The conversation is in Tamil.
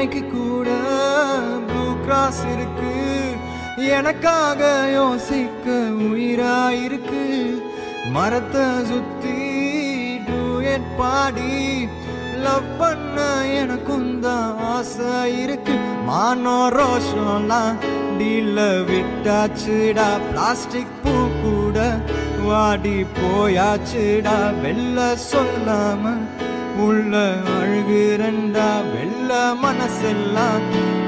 பூனைக்கு கூட ப்ளூ கிராஸ் இருக்கு எனக்காக யோசிக்க உயிரா இருக்கு மரத்தை சுத்தி டூயட் பாடி லவ் பண்ண எனக்கும் தான் ஆசை இருக்கு மானோ ரோஷம்லாம் டீல விட்டாச்சுடா பிளாஸ்டிக் பூ கூட வாடி போயாச்சுடா வெள்ள சொல்லாம உள்ள அழுகுறண்டா வெள்ள மனசெல்லாம்